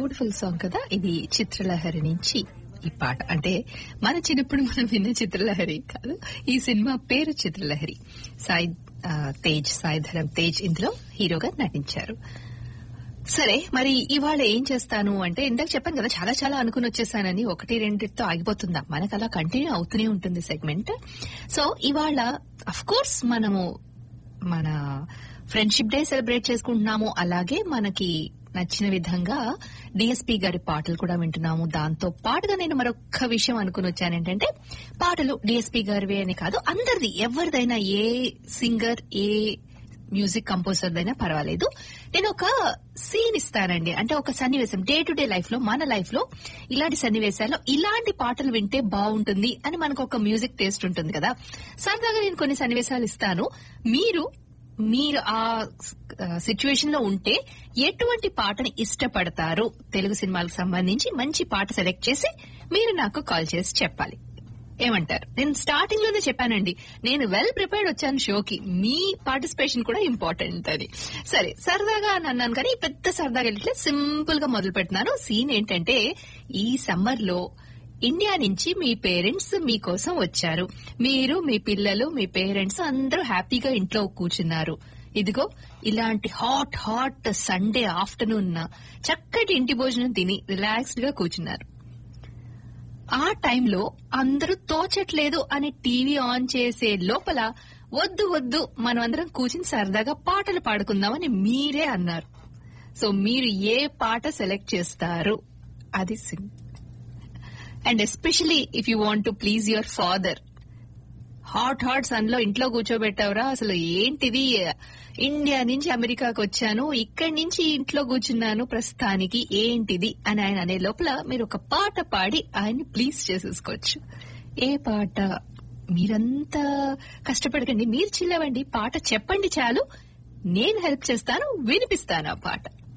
beautiful song కదా ఇది చిత్రలహరి నుంచి ఈ పాట అంటే మన చిన్నప్పుడు మనం విన్న చిత్రలహరి కాదు ఈ సినిమా పేరు చిత్రలహరి సాయి ఆ, తేజ్ సాయిధరం తేజ్ ఇందులో హీరోగా నటించారు సరే మరి ఇవాళ ఏం చేస్తాను అంటే ఇందాక చెప్పాను కదా చాలా చాలా అనుకుని వచ్చేసానని ఒకటి రెండిటితో ఆగిపోతుందా మనకు అలా కంటిన్యూ అవుతూనే ఉంటుంది సెగ్మెంట్ సో ఇవాళ అఫ్ కోర్స్ మనము మన ఫ్రెండ్షిప్ డే సెలబ్రేట్ చేసుకుంటున్నాము అలాగే మనకి నచ్చిన విధంగా డిఎస్పీ గారి పాటలు కూడా వింటున్నాము దాంతో పాటుగా నేను మరొక విషయం అనుకుని వచ్చాను ఏంటంటే పాటలు డిఎస్పీ గారివే అని కాదు అందరిది ఎవరిదైనా ఏ సింగర్ ఏ మ్యూజిక్ కంపోజర్ అయినా పర్వాలేదు నేను ఒక సీన్ ఇస్తానండి అంటే ఒక సన్నివేశం డే టు డే లైఫ్ లో మన లైఫ్ లో ఇలాంటి సన్నివేశాల్లో ఇలాంటి పాటలు వింటే బాగుంటుంది అని మనకు ఒక మ్యూజిక్ టేస్ట్ ఉంటుంది కదా సరదాగా నేను కొన్ని సన్నివేశాలు ఇస్తాను మీరు మీరు ఆ సిచ్యువేషన్ లో ఉంటే ఎటువంటి పాటని ఇష్టపడతారు తెలుగు సినిమాలకు సంబంధించి మంచి పాట సెలెక్ట్ చేసి మీరు నాకు కాల్ చేసి చెప్పాలి ఏమంటారు నేను స్టార్టింగ్ లోనే చెప్పానండి నేను వెల్ ప్రిపేర్డ్ వచ్చాను షోకి మీ పార్టిసిపేషన్ కూడా ఇంపార్టెంట్ అని సరే సరదాగా అని అన్నాను కానీ పెద్ద సరదాగా వెళ్ళట్లే సింపుల్ గా మొదలు పెడుతున్నాను సీన్ ఏంటంటే ఈ సమ్మర్ లో ఇండియా నుంచి మీ పేరెంట్స్ మీకోసం వచ్చారు మీరు మీ పిల్లలు మీ పేరెంట్స్ అందరూ హ్యాపీగా ఇంట్లో కూర్చున్నారు ఇదిగో ఇలాంటి హాట్ హాట్ సండే ఆఫ్టర్నూన్ చక్కటి ఇంటి భోజనం తిని రిలాక్స్డ్ గా కూర్చున్నారు ఆ టైంలో అందరూ తోచట్లేదు అని టీవీ ఆన్ చేసే లోపల వద్దు వద్దు మనమందరం కూర్చుని సరదాగా పాటలు పాడుకుందామని మీరే అన్నారు సో మీరు ఏ పాట సెలెక్ట్ చేస్తారు అది and especially if you want to please your father hot hot sun లో ఇంట్లో కూర్చోబెట్టావురా అసలు ఏంటిది ఇండియా నుంచి అమెరికాకు వచ్చాను ఇక్కడి నుంచి ఇంట్లో కూర్చున్నాను ప్రస్తుతానికి ఏంటిది అని ఆయన అనే లోపల మీరు ఒక పాట పాడి ఆయన్ని ప్లీజ్ చేసేసుకోవచ్చు ఏ పాట మీరంతా కష్టపడకండి మీరు చిల్లవండి పాట చెప్పండి చాలు నేను హెల్ప్ చేస్తాను వినిపిస్తాను ఆ పాట